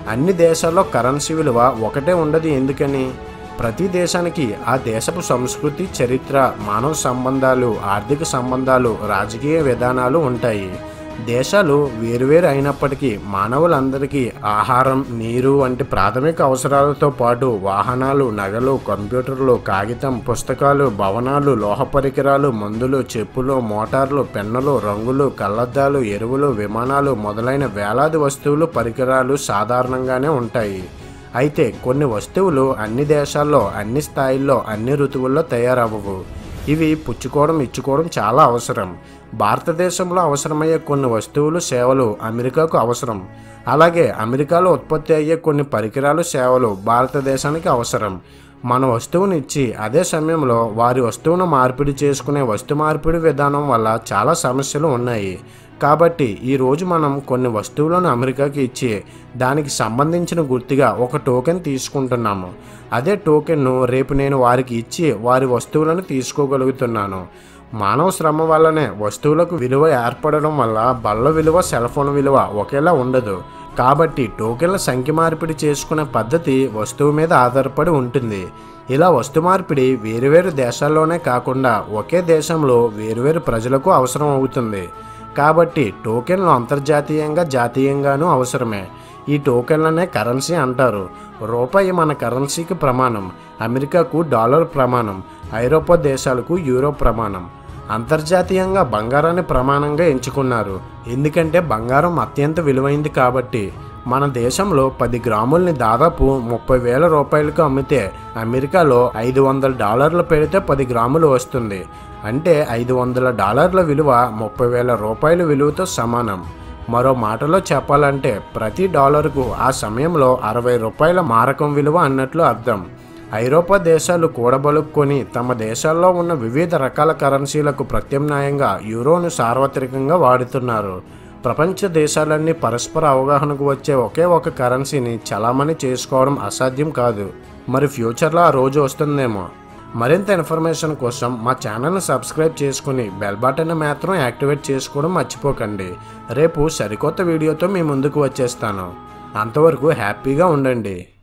అన్ని దేశాల్లో కరెన్సీ విలువ ఒకటే ఉండదు ఎందుకని ప్రతి దేశానికి ఆ దేశపు సంస్కృతి చరిత్ర మానవ సంబంధాలు ఆర్థిక సంబంధాలు రాజకీయ విధానాలు ఉంటాయి దేశాలు వేరువేరు అయినప్పటికీ మానవులందరికీ ఆహారం నీరు వంటి ప్రాథమిక అవసరాలతో పాటు వాహనాలు నగలు కంప్యూటర్లు కాగితం పుస్తకాలు భవనాలు లోహ పరికరాలు మందులు చెప్పులు మోటార్లు పెన్నులు రంగులు కళ్ళద్దాలు ఎరువులు విమానాలు మొదలైన వేలాది వస్తువులు పరికరాలు సాధారణంగానే ఉంటాయి అయితే కొన్ని వస్తువులు అన్ని దేశాల్లో అన్ని స్థాయిల్లో అన్ని ఋతువుల్లో తయారవ్వవు ఇవి పుచ్చుకోవడం ఇచ్చుకోవడం చాలా అవసరం భారతదేశంలో అవసరమయ్యే కొన్ని వస్తువులు సేవలు అమెరికాకు అవసరం అలాగే అమెరికాలో ఉత్పత్తి అయ్యే కొన్ని పరికరాలు సేవలు భారతదేశానికి అవసరం మన వస్తువుని ఇచ్చి అదే సమయంలో వారి వస్తువును మార్పిడి చేసుకునే వస్తు మార్పిడి విధానం వల్ల చాలా సమస్యలు ఉన్నాయి కాబట్టి ఈరోజు మనం కొన్ని వస్తువులను అమెరికాకి ఇచ్చి దానికి సంబంధించిన గుర్తుగా ఒక టోకెన్ తీసుకుంటున్నాము అదే టోకెన్ను రేపు నేను వారికి ఇచ్చి వారి వస్తువులను తీసుకోగలుగుతున్నాను మానవ శ్రమ వల్లనే వస్తువులకు విలువ ఏర్పడడం వల్ల బల్ల విలువ సెల్ ఫోన్ విలువ ఒకేలా ఉండదు కాబట్టి టోకెన్ల సంఖ్య మార్పిడి చేసుకునే పద్ధతి వస్తువు మీద ఆధారపడి ఉంటుంది ఇలా వస్తు మార్పిడి వేరువేరు దేశాల్లోనే కాకుండా ఒకే దేశంలో వేరువేరు ప్రజలకు అవసరం అవుతుంది కాబట్టి టోకెన్లు అంతర్జాతీయంగా జాతీయంగానూ అవసరమే ఈ టోకెన్లనే కరెన్సీ అంటారు రూపాయి మన కరెన్సీకి ప్రమాణం అమెరికాకు డాలర్ ప్రమాణం ఐరోపా దేశాలకు యూరో ప్రమాణం అంతర్జాతీయంగా బంగారాన్ని ప్రమాణంగా ఎంచుకున్నారు ఎందుకంటే బంగారం అత్యంత విలువైంది కాబట్టి మన దేశంలో పది గ్రాముల్ని దాదాపు ముప్పై వేల రూపాయలకు అమ్మితే అమెరికాలో ఐదు వందల డాలర్లు పెడితే పది గ్రాములు వస్తుంది అంటే ఐదు వందల డాలర్ల విలువ ముప్పై వేల రూపాయల విలువతో సమానం మరో మాటలో చెప్పాలంటే ప్రతి డాలర్కు ఆ సమయంలో అరవై రూపాయల మారకం విలువ అన్నట్లు అర్థం ఐరోపా దేశాలు కూడబలుక్కొని తమ దేశాల్లో ఉన్న వివిధ రకాల కరెన్సీలకు ప్రత్యామ్నాయంగా యూరోను సార్వత్రికంగా వాడుతున్నారు ప్రపంచ దేశాలన్నీ పరస్పర అవగాహనకు వచ్చే ఒకే ఒక కరెన్సీని చలామణి చేసుకోవడం అసాధ్యం కాదు మరి ఫ్యూచర్లో ఆ రోజు వస్తుందేమో మరింత ఇన్ఫర్మేషన్ కోసం మా ఛానల్ని సబ్స్క్రైబ్ చేసుకుని బెల్ బటన్ మాత్రం యాక్టివేట్ చేసుకోవడం మర్చిపోకండి రేపు సరికొత్త వీడియోతో మీ ముందుకు వచ్చేస్తాను అంతవరకు హ్యాపీగా ఉండండి